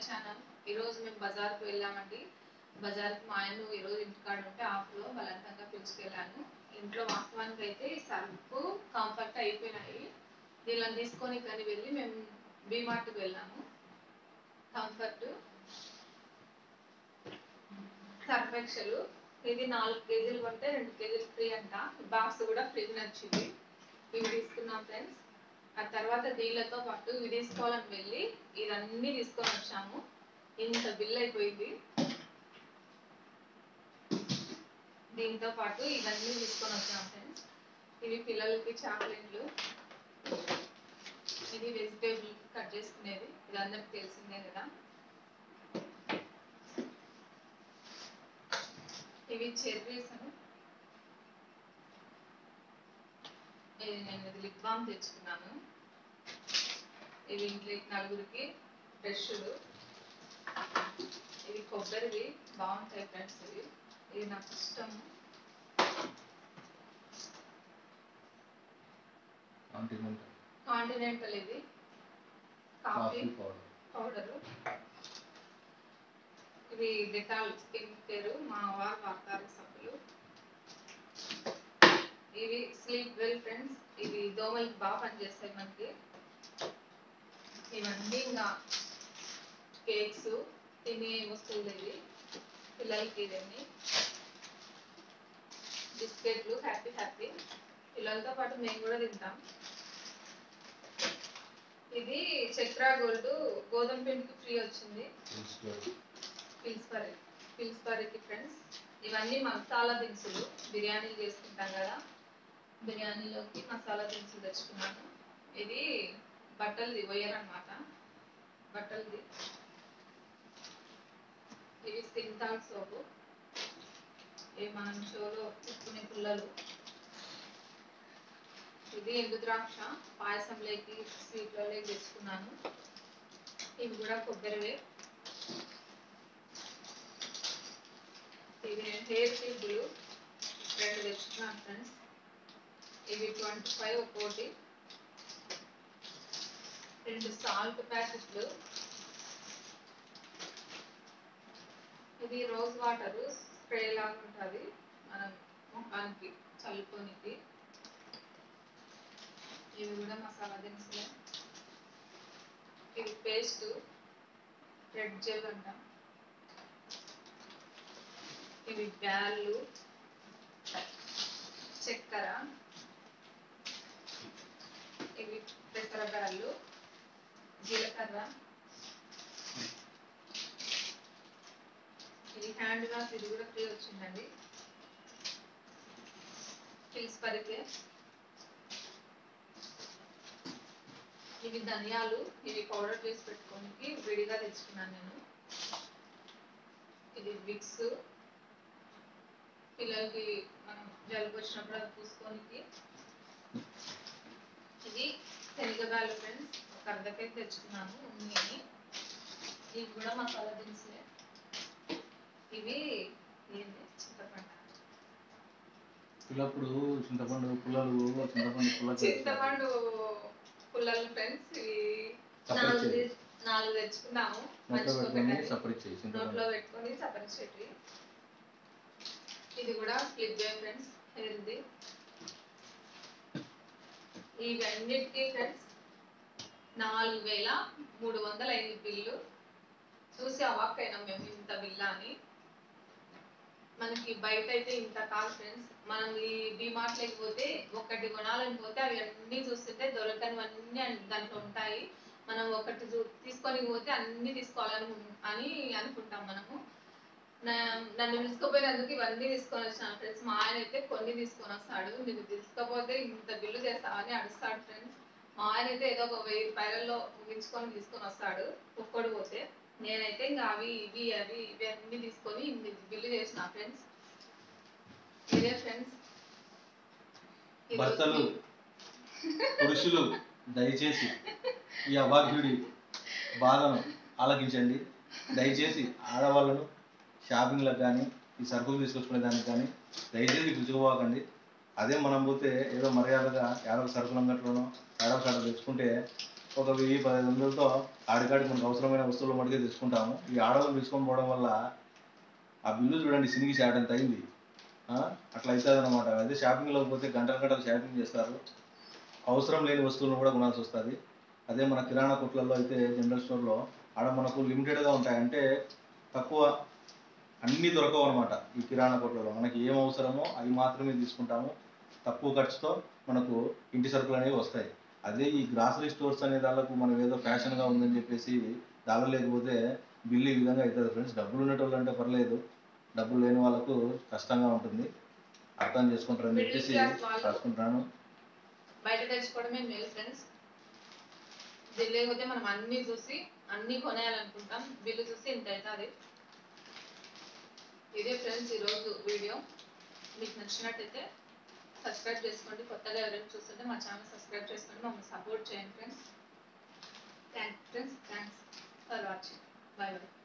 Channel ఈరోజు మేము బజార్కి వెళ్ళామండి బజార్కి మా ఆయన ఈరోజు ఇంటికాడ ఉంటే ఆఫ్లో బలవంతంగా పిలుచుకెళ్ళాను ఇంట్లో వాస్తవానికి అయితే సర్ఫ్ కంఫర్ట్ అయిపోయినాయి దీనిని తీసుకొని కానీ వెళ్ళి మేము బీమార్ట్కి వెళ్ళాము కంఫర్ట్ సర్ఫ్ ఎక్సెల్ ఇది నాలుగు కేజీలు కొంటే రెండు కేజీలు ఫ్రీ అంట బాక్స్ కూడా ఫ్రీ నచ్చింది ఇవి తీసుకున్నాం ఫ్రెండ్స్ ఆ తర్వాత దీనిలతో పాటు ఇవి తీసుకోవాలని వెళ్ళి ఇవన్నీ తీసుకొని వచ్చాము ఇంత బిల్ అయిపోయింది దీంతో పాటు ఇవన్నీ తీసుకొని వచ్చాము ఫ్రెండ్స్ ఇవి పిల్లలకి చాక్లెట్లు ఇది వెజిటేబుల్ కట్ చేసుకునేది ఇది అందరికి తెలిసిందే కదా ఇవి చెర్రీస్ ఇది నేను ఇది లిప్ బామ్ తెచ్చుకున్నాను ఇవి ఇంట్లో నలుగురికి బ్రష్లు ఇవి కొబ్బరివి బాగుంటాయి ఫ్రెండ్స్ ఇవి ఇది నాకు ఇష్టం కాంటినెంటల్ కాంటినెంటల్ ఇది కాఫీ కాఫీ పౌడర్ పౌడరు ఇవి డెటాల్ స్కిన్ కేర్ మా వారు వాడతారు సబ్బులు ఇవి స్లీప్ వెల్ ఫ్రెండ్స్ ఇవి దోమలకి బాగా పనిచేస్తాయి మనకి ఇవన్నీ ఇంకా కేక్స్ తినే వస్తువులు ఇవి పిల్లలకి ఇవన్నీ బిస్కెట్లు హ్యాపీ హ్యాపీ పిల్లలతో పాటు మేము కూడా తింటాం ఇది చక్రా గోల్డ్ గోధుమ పిండికి ఫ్రీ వచ్చింది పిల్స్పరి పిల్స్పరికి ఫ్రెండ్స్ ఇవన్నీ మసాలా దినుసులు బిర్యానీలు చేసుకుంటాం కదా బిర్యానీలోకి మసాలా దినుసులు తెచ్చుకున్నాను ఇది బట్టలది వయర్ అన్నమాట బట్టలది ఇవి సింతాల్ సోపు ఇవి మనం షోలో పెట్టుకునే పుల్లలు ఇది ఎండు ద్రాక్ష పాయసంలోకి స్వీట్లలోకి తెచ్చుకున్నాను ఇవి కూడా కొబ్బరివే ఇవి నేను హెయిర్ క్లిప్లు రెండు తెచ్చుకున్నాను ఫ్రెండ్స్ ఇవి ట్వంటీ ఫైవ్ ఒక్కోటి రెండు సాల్ట్ ప్యాకెట్లు ఇది రోజ్ వాటర్ స్ప్రే లాగా ఉంటుంది మనం ముఖానికి చల్లుకోనికి ఇవి కూడా మసాలా దినుసులే ఇది పేస్ట్ రెడ్ జెల్ అంటాం ఇవి బ్యాళ్ళు చక్కెర ఇవి పెసర బ్యాళ్ళు జీలకర్ర ఇది హ్యాండ్ వాష్ ఇది కూడా ఫ్రీ వచ్చిందండి హిల్స్ పరికే ఇవి ధనియాలు ఇవి పౌడర్ చేసి పెట్టుకోనికి విడిగా తెచ్చుకున్నాను నేను ఇది విక్స్ పిల్లలకి మనం జలుబు వచ్చినప్పుడు అది పూసుకోనికి ఇది శనగబాలు ఫ్రెండ్స్ ఒక అర్ధకైతే తెచ్చుకున్నాను ఉన్ని ఇవి కూడా మసాలా దినుసులే ఇవి ఏంది చింతపండు పిల్లప్పుడు చింతపండు పుల్లలు చింతపండు పుల్ల చింతపండు పుల్లలు ఫ్రెండ్స్ ఇవి సపరేట్ నాలుగు చేయి. తీ- నాలుగు తెచ్చుకున్నాము నోట్లో పెట్టుకొని మంచిగా సపరేట్ చేయి నోట్లో చింతపండు పెట్టుకొని సపరేట్ ఇది కూడా క్లిప్ చేయ ఫ్రెండ్స్ హెల్దీ ఇవన్నిటికీ ఫ్రెండ్స్ నాలుగు వేల మూడు వందల ఐదు బిల్లు చూసి అవాక్ అయినాం మేము ఇంత బిల్లా అని మనకి బయట అయితే ఇంత కాదు ఫ్రెండ్స్ మనం ఈ డిమార్ట్ లేకపోతే ఒకటి కొనాలని పోతే అవి అన్ని చూస్తుంటే దొరకనివన్నీ అన్- దాంట్లో ఉంటాయి మనం ఒకటి చూ- తీసుకొని పోతే అన్ని తీసుకోవాలని ఉన్- అని అనుకుంటాం మనము నా- నన్ను తీసుకుపోయినందుకు ఇవన్నీ తీసుకొని వచ్చాను ఫ్రెండ్స్ మా ఆయన అయితే కొన్ని తీసుకొని వస్తాడు నీకు తీసుకపోతే ఇంత బిల్లు చేస్తావని అడుస్తాడు ఫ్రెండ్స్ మా ఆయన అయితే ఏదో ఒక వెయ్యి రూపాయలలో ముగించుకొని తీసుకొని వస్తాడు ఒక్కడు పోతే నేనైతే ఇంకా అవి ఇవి అవి ఇవి అన్ని తీసుకొని ఇన్ని బిల్లు చేసిన ఫ్రెండ్స్ ఇదే ఫ్రెండ్స్ భర్తలు పురుషులు దయచేసి ఈ అభాగ్యుడి బాధను ఆలకించండి దయచేసి ఆడవాళ్ళను షాపింగ్లకు కానీ ఈ సరుకులు తీసుకొచ్చుకునే దానికి కానీ దయచేసి పిలుచుకోపోకండి అదే మనం పోతే ఏదో మర్యాదగా ఏడవ సరుకులు అంగట్లోనో ఏడవ కాడ తెచ్చుకుంటే ఒక వెయ్యి పదిహేను వందలతో ఆడికాడికి మనకు అవసరమైన వస్తువులు మటుకే తీసుకుంటాము ఈ ఆడవాళ్ళు తీసుకొని పోవడం వల్ల ఆ బిల్లు చూడండి సినికి చేయడంత అయింది ఆ? అట్లా అవుతుంది అనమాట అదే షాపింగ్లోకి పోతే గంటల గంటలు షాపింగ్ చేస్తారు అవసరం లేని వస్తువులను కూడా కొనాల్సి వస్తుంది అదే మన కిరాణా కొట్లలో అయితే జనరల్ స్టోర్లో ఆడ మనకు లిమిటెడ్గా ఉంటాయి అంటే తక్కువ అన్నీ దొరకవు అనమాట ఈ కిరాణా కొట్లలో మనకి ఏం అవసరమో అవి మాత్రమే తీసుకుంటాము తక్కువ ఖర్చుతో మనకు ఇంటి సరుకులు అనేవి వస్తాయి అదే ఈ గ్రాసరీ స్టోర్స్ అనే దానికి మనం ఏదో ఫ్యాషన్గా ఉందని చెప్పేసి దానిలో లేకపోతే బిల్లు ఈ విధంగా అవుతుంది ఫ్రెండ్స్ డబ్బులు ఉండేటోళ్ళు అంటే పర్లేదు డబ్బులు లేని వాళ్ళకు కష్టంగా ఉంటుంది అర్థం చేసుకుంటారని Middle చెప్పేసి class వాళ్ళు- రాసుకుంటున్నాను బయట తెచ్చుకోవడమే మేలు ఫ్రెండ్స్ ఇది లేకపోతే మనం అన్ని చూసి అన్ని కొనేయాలనుకుంటాం బిల్లు చూసి ఇంత అవుతుంది ఇదే ఫ్రెండ్స్ ఈరోజు వీడియో మీకు నచ్చినట్టయితే సబ్స్క్రైబ్ చేసుకోండి కొత్తగా ఎవరైనా చూస్తుంటే మా ఛానల్ సబ్స్క్రైబ్ చేసుకోండి మమ్మల్ని సపోర్ట్ చేయండి friends thank friends thanks for watching bye bye